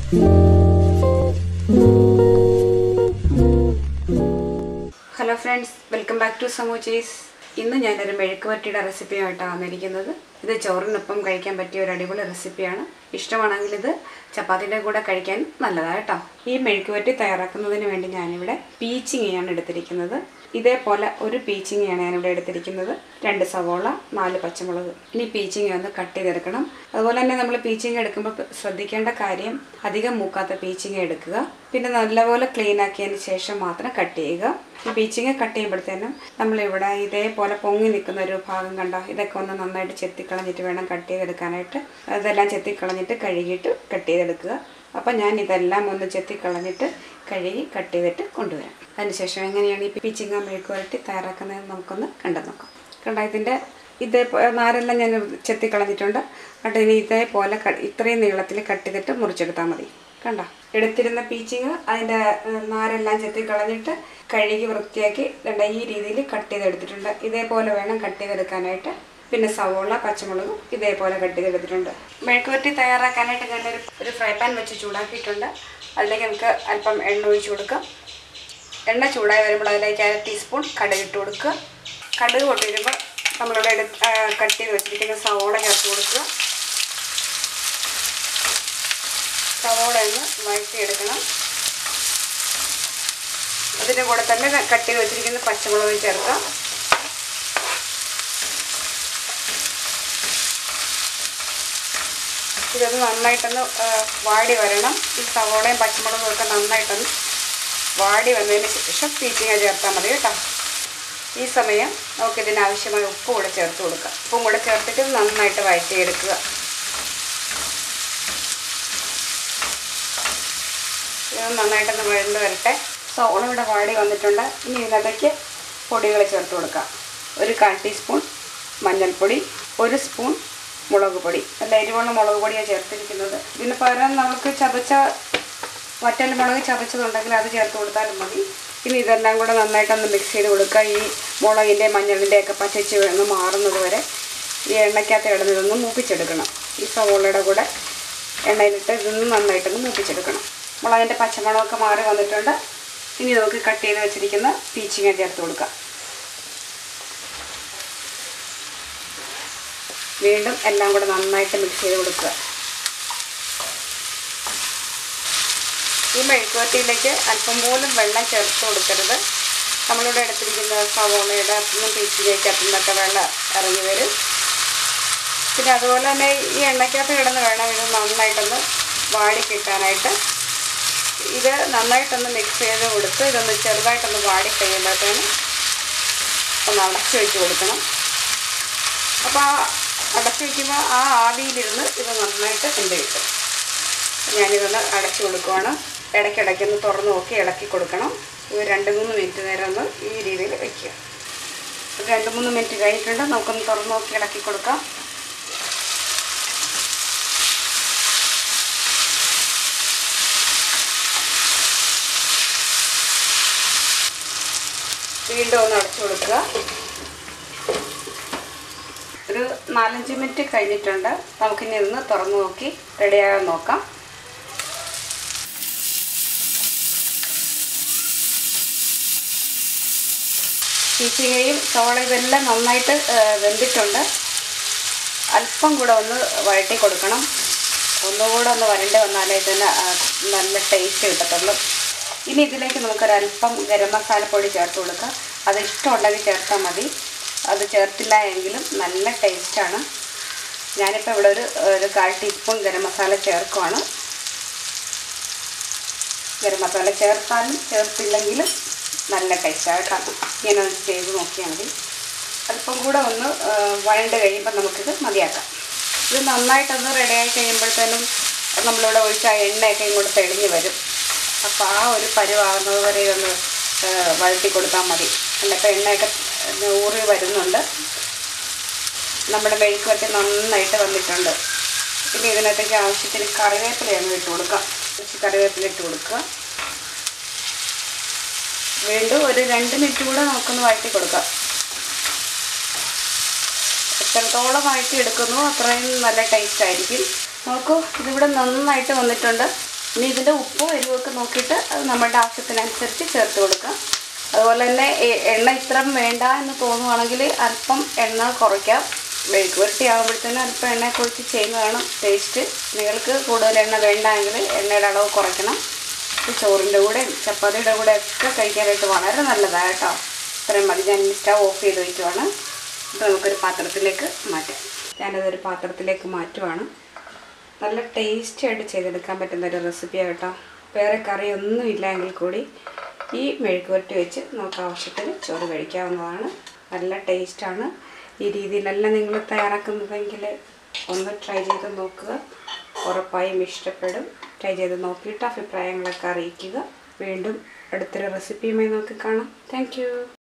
hello friends welcome back to സമൂച്ചീസ് ഇന്ന് ഞാനൊരു മെഴുക്കുവരട്ടിയുടെ റെസിപ്പിയുമായിട്ടാണ് വന്നിരിക്കുന്നത് ഇത് ചോറിനൊപ്പം കഴിക്കാൻ പറ്റിയ ഒരു അടിപൊളി റെസിപ്പിയാണ് ഇഷ്ടമാണെങ്കിൽ ഇത് ചപ്പാത്തിയുടെ കൂടെ കഴിക്കാൻ നല്ലതാണ് കേട്ടോ ഈ മെഴുക്കുവരട്ടി തയ്യാറാക്കുന്നതിന് വേണ്ടി ഞാനിവിടെ പീച്ചിങ്ങയാണ് എടുത്തിരിക്കുന്നത് ഇതേപോലെ ഒരു പീച്ചിങ്ങയാണ് ഞാനിവിടെ എടുത്തിരിക്കുന്നത് രണ്ട് സവോള നാല് പച്ചമുളക് ഇനി പീച്ചിങ്ങ ഒന്ന് കട്ട് ചെയ്തെടുക്കണം അതുപോലെ തന്നെ നമ്മൾ പീച്ചിങ്ങ എടുക്കുമ്പോൾ ശ്രദ്ധിക്കേണ്ട കാര്യം അധികം മൂക്കാത്ത പീച്ചിങ്ങ എടുക്കുക പിന്നെ നല്ലപോലെ ക്ലീൻ ആക്കിയതിന് ശേഷം മാത്രം കട്ട് ചെയ്യുക ഈ പീച്ചിങ്ങ കട്ട് ചെയ്യുമ്പോഴത്തേനും നമ്മളിവിടെ ഇതേപോലെ പൊങ്ങി നിൽക്കുന്ന ഒരു ഭാഗം കണ്ടോ ഇതൊക്കെ ഒന്ന് നന്നായിട്ട് ചെത്തിക്കളഞ്ഞിട്ട് വേണം കട്ട് ചെയ്തെടുക്കാനായിട്ട് അതെല്ലാം ചെത്തിക്കളഞ്ഞിട്ട് കഴുകിയിട്ട് കട്ട് ചെയ്തെടുക്കുക അപ്പം ഞാൻ ഇതെല്ലാം ഒന്ന് ചെത്തിക്കളഞ്ഞിട്ട് കഴുകി കട്ട് ചെയ്തിട്ട് കൊണ്ടുവരാം അതിനുശേഷം എങ്ങനെയാണ് ഈ പീച്ചിങ്ങ മെഴുക്ക് വരട്ടി തയ്യാറാക്കുന്നതെന്ന് നമുക്കൊന്ന് കണ്ടു നോക്കാം കണ്ടോ ഇതിൻ്റെ ഇതേ നാരെല്ലാം ഞാൻ ചെത്തിക്കളഞ്ഞിട്ടുണ്ട് എന്നിട്ട് ഇനി ഇതേപോലെ ക- ഇത്രയും നീളത്തിൽ കട്ട് ചെയ്തിട്ട് മുറിച്ചെടുത്താൽ മതി കണ്ടോ എടുത്തിരുന്ന പീച്ചിങ് അതിൻ്റെ ഏഹ്, നാരെല്ലാം ചെത്തി കളഞ്ഞിട്ട് കഴുകി വൃത്തിയാക്കി ദണ്ട ഈ രീതിയിൽ കട്ട് ചെയ്തെടുത്തിട്ടുണ്ട് ഇതേപോലെ വേണം കട്ട് ചെയ്തെടുക്കാനായിട്ട് പിന്നെ സവോള പച്ചമുളകും ഇതേപോലെ കട്ട് ചെയ്തെടുത്തിട്ടുണ്ട് മെഴുക്കുവരട്ടി തയ്യാറാക്കാനായിട്ട് ഞാനൊരു ഒരു ഫ്രൈ പാൻ വെച്ച് ചൂടാക്കിയിട്ടുണ്ട് അതിലേക്ക് നമുക്ക് അല്പം എണ്ണ ഒഴിച്ച് കൊടുക്കാം എണ്ണ ചൂടായി വരുമ്പോൾ അതിലേക്ക് അര ടീസ്പൂൺ കടുക് ഇട്ട് കൊടുക്കുക കടുക് പൊട്ടി വരുമ്പോൾ നമ്മളിവിടെ എടുത്ത് കട്ട് ചെയ്ത് വെച്ചിരിക്കുന്ന സവോള ചേർത്ത് കൊടുക്കുക സവോള ഒന്ന് വഴറ്റിയെടുക്കണം അതിൻ്റെ കൂടെ തന്നെ കട്ട് ചെയ്ത് വെച്ചിരിക്കുന്ന പച്ചമുളക് ചേർക്കാം ഇതൊന്ന് നന്നായിട്ടൊന്ന് ആ, വാടി വരണം ഈ സവോളയും പച്ചമുളകും ഒക്കെ നന്നായിട്ടൊന്ന് വാടി വന്നതിന് ശേഷം പീച്ചിങ്ങ ചേർത്താൽ മതി കേട്ടോ ഈ സമയം നമുക്ക് ഇതിനാവശ്യമായ ഉപ്പ് കൂടെ ചേർത്ത് കൊടുക്കാം ഉപ്പും കൂടെ ചേർത്തിട്ട് നന്നായിട്ട് വഴറ്റിയെടുക്കുക ഇത് നന്നായിട്ടൊന്ന് വഴണ്ട് വരട്ടെ സോള ഇവിടെ വാടി വന്നിട്ടുണ്ട് ഇനി ഇതിനകത്തേക്ക് പൊടികൾ ചേർത്ത് കൊടുക്കാം ഒരു കാൽ ടീസ്പൂൺ മഞ്ഞൾപ്പൊടി ഒരു സ്പൂൺ മുളക് പൊടി നല്ല എരിവുള്ള മുളക് പൊടിയാണ് ചേർത്തിരിക്കുന്നത് ഇതിന് പകരം നമുക്ക് ചതച്ച വറ്റൽ മുളക് ചതച്ചതുണ്ടെങ്കിൽ അത് ചേർത്ത് കൊടുത്താലും മതി ഇനി ഇതെല്ലാം കൂടെ നന്നായിട്ടൊന്ന് മിക്സ് ചെയ്ത് കൊടുക്കുക ഈ മുളകിൻ്റെ മഞ്ഞളിൻ്റെ ഒക്കെ പച്ചച്ച് ഒന്ന് മാറുന്നത് വരെ ഈ എണ്ണയ്ക്കകത്ത് ഇടന്ന് ഇതൊന്ന് മൂപ്പിച്ചെടുക്കണം ഈ സവോളയുടെ കൂടെ എണ്ണയിലിട്ട് ഇതൊന്ന് നന്നായിട്ടൊന്ന് മൂപ്പിച്ചെടുക്കണം മുളകിൻ്റെ പച്ചമണമൊക്കെ മാറി വന്നിട്ടുണ്ട് ഇനി നമുക്ക് കട്ട് ചെയ്ത് വെച്ചിരിക്കുന്ന പീച്ചിങ്ങ ചേർത്ത് കൊടുക്കാം വീണ്ടും എല്ലാം കൂടെ നന്നായിട്ട് മിക്സ് ചെയ്ത് കൊടുക്കുക ഈ മെഴുക്കുവരട്ടിയിലേക്ക് അല്പം പോലും വെള്ളം ചേർത്ത് കൊടുക്കരുത് നമ്മളിവിടെ എടുത്തിരിക്കുന്ന സവോളയുടെ അത്തുനിന്നും പീച്ചിലേക്ക് അത്തുനിന്നൊക്കെ വെള്ളം ഇറങ്ങി വരും പിന്നെ അതുപോലെ തന്നെ ഈ എണ്ണയ്ക്കകത്ത് കിടന്ന് വേണം ഇത് നന്നായിട്ടൊന്ന് വാടി കിട്ടാനായിട്ട് ഇത് നന്നായിട്ടൊന്ന് മിക്സ് ചെയ്ത് കൊടുത്ത് ഇതൊന്ന് ചെറുതായിട്ടൊന്ന് വാടി കഴിയുമ്പോഴത്തേനും ഒന്ന് അടച്ചു വെച്ച് കൊടുക്കണം അപ്പോൾ ആ അടച്ചു വയ്ക്കുമ്പോൾ ആ ആവിയിലിരുന്ന് ഇത് നന്നായിട്ട് വെന്ത് കിട്ടും ഞാനിതൊന്ന് അടച്ചു കൊടുക്കുവാണ് ഇടയ്ക്കിടയ്ക്കൊന്ന് തുറന്ന് നോക്കി ഇളക്കി കൊടുക്കണം ഒരു രണ്ട് മൂന്ന് മിനിറ്റ് നേരം ഒന്ന് ഈ രീതിയിൽ വയ്ക്കുക ഒരു രണ്ട് മൂന്ന് മിനിറ്റ് കഴിഞ്ഞിട്ടുണ്ട് നമുക്കൊന്ന് തുറന്ന് നോക്കി ഇളക്കി കൊടുക്കാം വീണ്ടും ഒന്ന് അടച്ചു കൊടുക്കുക ഒരു നാലഞ്ച് മിനിറ്റ് കഴിഞ്ഞിട്ടുണ്ട് നമുക്കിനി ഇന്ന് തുറന്നു നോക്കി റെഡിയാകാൻ നോക്കാം ചീച്ചിങ്ങയും സോള ഇതെല്ലാം നന്നായിട്ട് ആ, വെന്തിട്ടുണ്ട് അല്പം കൂടെ ഒന്ന് വഴറ്റി കൊടുക്കണം ഒന്നുകൂടെ ഒന്ന് വരണ്ടി വന്നാലേ ഇതിന് ആ, നല്ല ടേസ്റ്റ് കിട്ടത്തുള്ളൂ ഇനി ഇതിലേക്ക് നമുക്കൊരല്പം ഗരം മസാലപ്പൊടി ചേർത്ത് കൊടുക്കാം അത് ഇഷ്ടമുണ്ടെങ്കിൽ ചേർത്താൽ മതി അത് ചേർത്തില്ല എങ്കിലും നല്ല ടേസ്റ്റാണ് ഞാനിപ്പോൾ ഇവിടെ ഒരു ഒരു കാൽ ടീസ്പൂൺ ഗരം മസാല ചേർക്കുവാണ് ഗരം മസാല ചേർത്താലും ചേർത്തില്ലെങ്കിലും നല്ല ടേസ്റ്റാണ് കേട്ടോ ഇങ്ങനെ ഒന്ന് ചെയ്ത് നോക്കിയാൽ മതി അല്പം കൂടെ ഒന്ന് ആ, വഴണ്ട് കഴിയുമ്പോൾ നമുക്കിത് മതിയാക്കാം ഇത് നന്നായിട്ടൊന്ന് റെഡിയായി കഴിയുമ്പോഴത്തേനും നമ്മളിവിടെ ഒഴിച്ച ആ എണ്ണയൊക്കെ ഇങ്ങോട്ട് തെളിഞ്ഞ് വരും അപ്പോൾ ആ ഒരു പരുവാകുന്നത് വരെ ഒന്ന് ആ, വഴറ്റി കൊടുത്താൽ മതി എന്നിട്ട് എണ്ണയൊക്കെ ഊറി വരുന്നുണ്ട് നമ്മുടെ മെഴുക്ക് വരട്ടി നന്നായിട്ട് വന്നിട്ടുണ്ട് പിന്നെ ഇതിനകത്തേക്ക് ആവശ്യത്തിന് കറിവേപ്പിലയൊന്ന് ഇട്ട് കൊടുക്കാം കുറച്ച് കറിവേപ്പില ഇട്ട് കൊടുക്കുക വീണ്ടും ഒരു രണ്ട് മിനിറ്റ് കൂടെ നമുക്കൊന്ന് വഴറ്റി കൊടുക്കാം എത്രത്തോളം വഴറ്റി എടുക്കുന്നു അത്രയും നല്ല ടേസ്റ്റ് ആയിരിക്കും നോക്കൂ ഇതിവിടെ നന്നായിട്ട് വന്നിട്ടുണ്ട് ഇനി ഇതിൻ്റെ ഉപ്പും എരിവൊക്കെ നോക്കിയിട്ട് അത് നമ്മുടെ ആവശ്യത്തിനനുസരിച്ച് ചേർത്ത് കൊടുക്കാം അതുപോലെ തന്നെ എ- എണ്ണ ഇത്രം വേണ്ട എന്ന് തോന്നുവാണെങ്കിൽ അല്പം എണ്ണ കുറയ്ക്കാം മെഴുക്ക് വരട്ടി ആകുമ്പോഴത്തേനും അല്പം എണ്ണ കുഴിച്ച് ചെയ്യുന്നതാണ് ടേസ്റ്റ് നിങ്ങൾക്ക് കൂടുതൽ എണ്ണ വേണ്ടെങ്കിൽ എണ്ണയുടെ അളവ് കുറയ്ക്കണം ഇത് ചോറിൻ്റെ കൂടെ ചപ്പാത്തിയുടെ കൂടെ ഒക്കെ കഴിക്കാനായിട്ട് വളരെ നല്ലതാണ് കേട്ടോ ഇത്രയും മതി ഞാൻ സ്റ്റവ് ഓഫ് ചെയ്ത് വയ്ക്കുവാണ് ഇത് നമുക്കൊരു പാത്രത്തിലേക്ക് മാറ്റാം ഞാനതൊരു പാത്രത്തിലേക്ക് മാറ്റുവാണ് നല്ല ടേസ്റ്റി ആയിട്ട് ചെയ്തെടുക്കാൻ പറ്റുന്ന ഒരു റെസിപ്പിയാണ് കേട്ടോ വേറെ കറിയൊന്നും ഇല്ലെങ്കിൽ കൂടി ഈ മെഴുക്ക് പുരട്ടി വെച്ച് നമുക്ക് ആവശ്യത്തിന് ചോറ് കഴിക്കാവുന്നതാണ് നല്ല ടേസ്റ്റാണ് ഈ രീതിയിലല്ല നിങ്ങൾ തയ്യാറാക്കുന്നതെങ്കിൽ ഒന്ന് ട്രൈ ചെയ്ത് നോക്കുക ഉറപ്പായും ഇഷ്ടപ്പെടും ട്രൈ ചെയ്ത് നോക്കിയിട്ട് അഭിപ്രായങ്ങളൊക്കെ അറിയിക്കുക വീണ്ടും അടുത്തൊരു റെസിപ്പിയുമായി നമുക്ക് കാണാം താങ്ക്